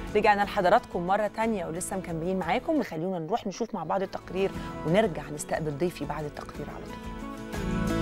رجعنا لحضراتكم مرة تانية ولسه مكملين معاكم وخلونا نروح نشوف مع بعض التقرير ونرجع نستقبل ضيفي بعد التقرير على طول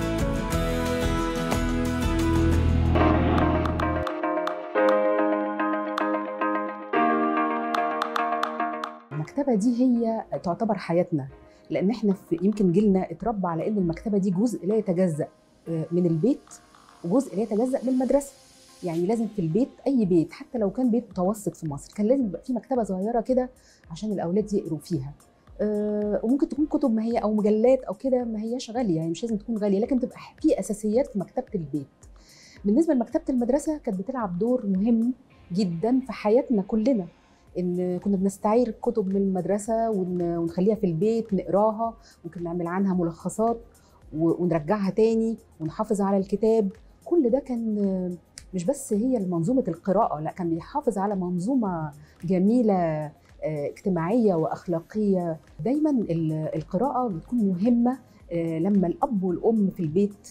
المكتبه دي هي تعتبر حياتنا لان احنا في يمكن جيلنا اتربى على ان المكتبه دي جزء لا يتجزا من البيت وجزء لا يتجزا من المدرسه يعني لازم في البيت اي بيت حتى لو كان بيت متوسط في مصر كان لازم يبقى في مكتبه صغيره كده عشان الاولاد يقروا فيها أه وممكن تكون كتب ما هي او مجلات او كده ما هياش غاليه يعني مش لازم تكون غاليه لكن تبقى في اساسيات في مكتبه البيت بالنسبه لمكتبه المدرسه كانت بتلعب دور مهم جدا في حياتنا كلنا ان كنا بنستعير كتب من المدرسه ونخليها في البيت نقراها ممكن نعمل عنها ملخصات ونرجعها تاني ونحافظ على الكتاب كل ده كان مش بس هي منظومه القراءه لا كان بيحافظ على منظومه جميله اجتماعيه واخلاقيه دايما القراءه بتكون مهمه لما الاب والام في البيت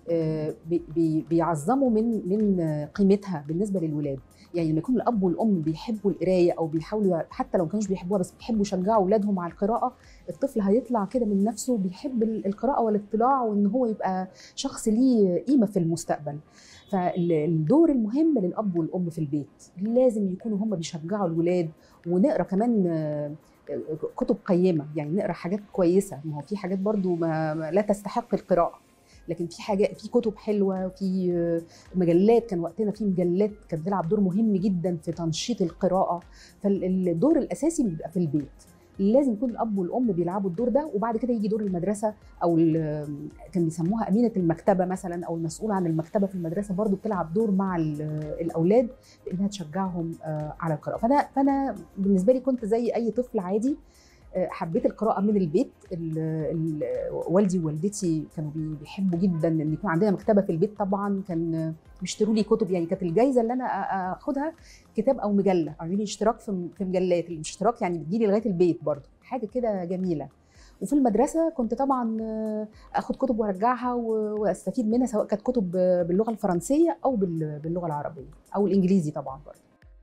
بيعظموا من من قيمتها بالنسبه للولاد يعني لما يكون الاب والام بيحبوا القرايه او بيحاولوا حتى لو ما كانوش بيحبوها بس بيحبوا يشجعوا اولادهم على القراءه الطفل هيطلع كده من نفسه بيحب القراءه والاطلاع وان هو يبقى شخص ليه قيمه في المستقبل فالدور المهم للاب والام في البيت لازم يكونوا هم بيشجعوا الولاد ونقرا كمان كتب قيمه يعني نقرا حاجات كويسه ما هو في حاجات برضو ما لا تستحق القراءه لكن في حاجه في كتب حلوه في مجلات كان وقتنا في مجلات كانت بتلعب دور مهم جدا في تنشيط القراءه فالدور الاساسي بيبقى في البيت لازم يكون الاب والام بيلعبوا الدور ده وبعد كده يجي دور المدرسه او كان بيسموها امينه المكتبه مثلا او المسؤوله عن المكتبه في المدرسه برضو بتلعب دور مع الاولاد بانها تشجعهم على القراءه فانا فانا بالنسبه لي كنت زي اي طفل عادي حبيت القراءه من البيت ال ال والدي ووالدتي كانوا بيحبوا جدا ان يكون عندنا مكتبه في البيت طبعا كان بيشتروا لي كتب يعني كانت الجائزه اللي انا اخدها كتاب او مجله اعملي لي اشتراك في في مجلات الاشتراك يعني بتجيلي لغايه البيت برضه حاجه كده جميله وفي المدرسه كنت طبعا اخد كتب وارجعها واستفيد منها سواء كانت كتب باللغه الفرنسيه او باللغه العربيه او الانجليزي طبعا برضه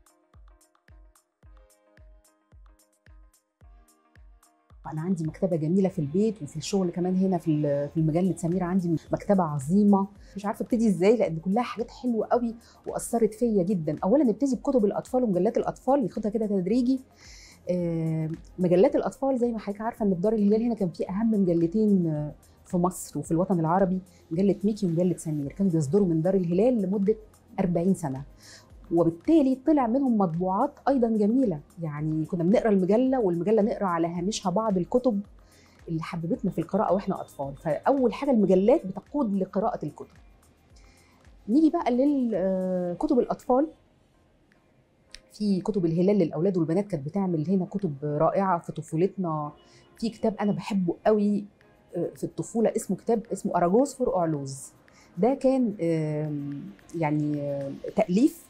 انا عندي مكتبه جميله في البيت وفي الشغل كمان هنا في في مجله سميره عندي مكتبه عظيمه مش عارفه ابتدي ازاي لان كلها حاجات حلوه قوي واثرت فيا جدا اولا نبتدي بكتب الاطفال ومجلات الاطفال ناخدها كده تدريجي مجلات الاطفال زي ما حضرتك عارفه ان في دار الهلال هنا كان في اهم مجلتين في مصر وفي الوطن العربي مجله ميكي ومجله سمير كانوا بيصدروا من دار الهلال لمده 40 سنه وبالتالي طلع منهم مطبوعات ايضا جميله يعني كنا بنقرا المجله والمجله نقرا على هامشها بعض الكتب اللي حببتنا في القراءه واحنا اطفال فاول حاجه المجلات بتقود لقراءه الكتب نيجي بقى لكتب الاطفال في كتب الهلال للاولاد والبنات كانت بتعمل هنا كتب رائعه في طفولتنا في كتاب انا بحبه قوي في الطفوله اسمه كتاب اسمه اراجوز فور اعلوز ده كان يعني تاليف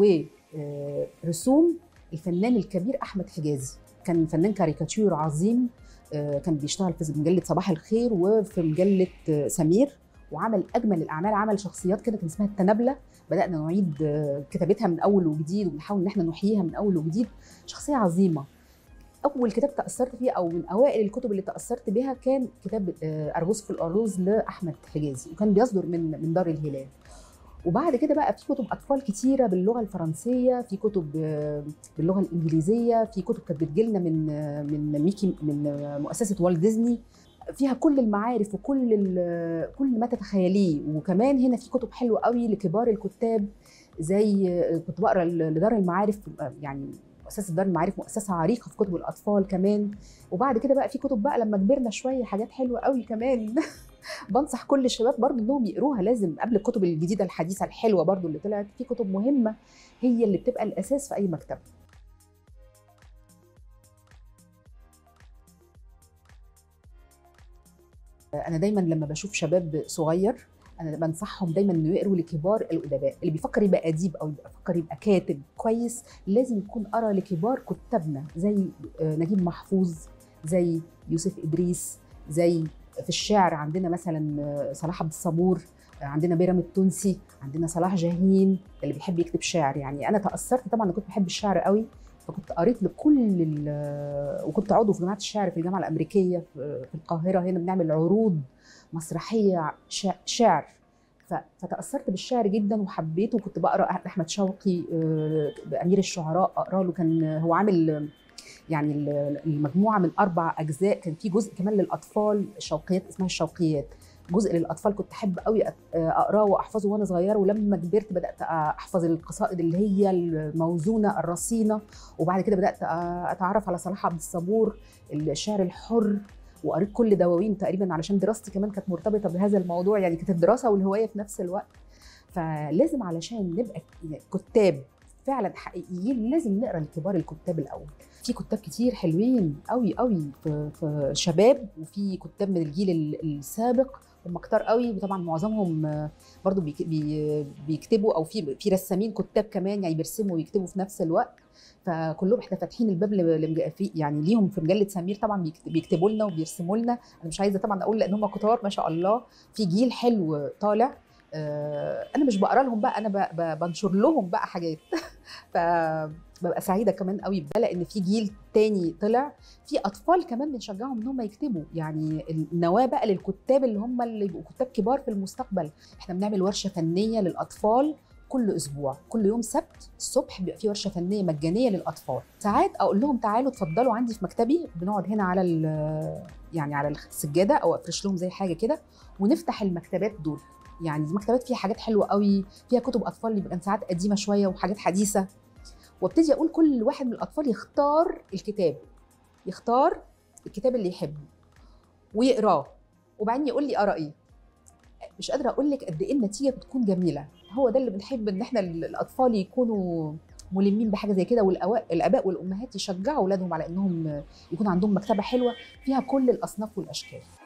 ورسوم الفنان الكبير احمد حجازي كان فنان كاريكاتير عظيم كان بيشتغل في مجله صباح الخير وفي مجله سمير وعمل اجمل الاعمال عمل شخصيات كده كان اسمها التنابله بدانا نعيد كتابتها من اول وجديد وبنحاول ان احنا نحييها من اول وجديد شخصيه عظيمه اول كتاب تاثرت فيه او من اوائل الكتب اللي تاثرت بها كان كتاب ارجوز في الارجوز لاحمد حجازي وكان بيصدر من من دار الهلال وبعد كده بقى في كتب اطفال كتيره باللغه الفرنسيه في كتب باللغه الانجليزيه في كتب كانت بتجيلنا من من ميكي من مؤسسه والت ديزني فيها كل المعارف وكل كل ما تتخيليه وكمان هنا في كتب حلوه قوي لكبار الكتاب زي كنت بقرا لدار المعارف يعني مؤسسه دار المعارف مؤسسه عريقه في كتب الاطفال كمان وبعد كده بقى في كتب بقى لما كبرنا شويه حاجات حلوه قوي كمان بنصح كل الشباب برضو انهم يقروها لازم قبل الكتب الجديده الحديثه الحلوه برضو اللي طلعت في كتب مهمه هي اللي بتبقى الاساس في اي مكتبه انا دايما لما بشوف شباب صغير انا بنصحهم دايما انه يقروا لكبار الادباء اللي بيفكر يبقى اديب او بيفكر يبقى كاتب كويس لازم يكون قرا لكبار كتابنا زي نجيب محفوظ زي يوسف ادريس زي في الشعر عندنا مثلا صلاح عبد الصبور عندنا بيرام التونسي عندنا صلاح جاهين اللي بيحب يكتب شعر يعني انا تاثرت طبعا انا كنت بحب الشعر قوي فكنت قريت لكل ال- وكنت عضو في جماعه الشعر في الجامعه الامريكيه في في القاهره هنا بنعمل عروض مسرحيه شع- شعر ف- فتاثرت بالشعر جدا وحبيته وكنت بقرا احمد شوقي آه، امير الشعراء اقرا له كان هو عامل آه، يعني ال- المجموعه من اربع اجزاء كان في جزء كمان للاطفال شوقيات اسمها الشوقيات جزء للاطفال كنت احب قوي أت- اقراه واحفظه وانا صغيره ولما كبرت بدات احفظ القصائد اللي هي الموزونه الرصينه وبعد كده بدات اتعرف على صلاح عبد الصبور الشعر الحر وقريت كل دواوين تقريبا علشان دراستي كمان كانت مرتبطه بهذا الموضوع يعني كانت الدراسه والهوايه في نفس الوقت فلازم علشان نبقى كتاب فعلا حقيقيين لازم نقرا لكبار الكتاب الاول في كتاب كتير حلوين قوي قوي في, في شباب وفي كتاب من الجيل ال- السابق هم كتار قوي وطبعا معظمهم آه، برضو بيك- بي- بيكتبوا او في في رسامين كتاب كمان يعني بيرسموا ويكتبوا في نفس الوقت فكلهم احنا فاتحين الباب ل- لمج- في يعني ليهم في مجله سمير طبعا بيكت- بيكتبوا لنا وبيرسموا لنا انا مش عايزه طبعا اقول لان هم كتار ما شاء الله في جيل حلو طالع آه، انا مش بقرا لهم بقى انا ب- ب- بنشر لهم بقى حاجات فببقى سعيده كمان قوي بده لان في جيل تاني طلع في اطفال كمان بنشجعهم ان هم يكتبوا يعني النواه بقى للكتاب اللي هم اللي يبقوا كتاب كبار في المستقبل احنا بنعمل ورشه فنيه للاطفال كل اسبوع كل يوم سبت الصبح بيبقى في ورشه فنيه مجانيه للاطفال ساعات اقول لهم تعالوا اتفضلوا عندي في مكتبي بنقعد هنا على ال- يعني على السجاده او افرش لهم زي حاجه كده ونفتح المكتبات دول يعني المكتبات فيها حاجات حلوه قوي فيها كتب اطفال اللي بيبقى ساعات قديمه شويه وحاجات حديثه وابتدي اقول كل واحد من الاطفال يختار الكتاب يختار الكتاب اللي يحبه ويقراه وبعدين يقول لي ارى ايه مش قادره اقول لك قد ايه النتيجه بتكون جميله هو ده اللي بنحب ان احنا ال- الاطفال يكونوا ملمين بحاجه زي كده والاباء والامهات يشجعوا اولادهم على انهم يكون عندهم مكتبه حلوه فيها كل الاصناف والاشكال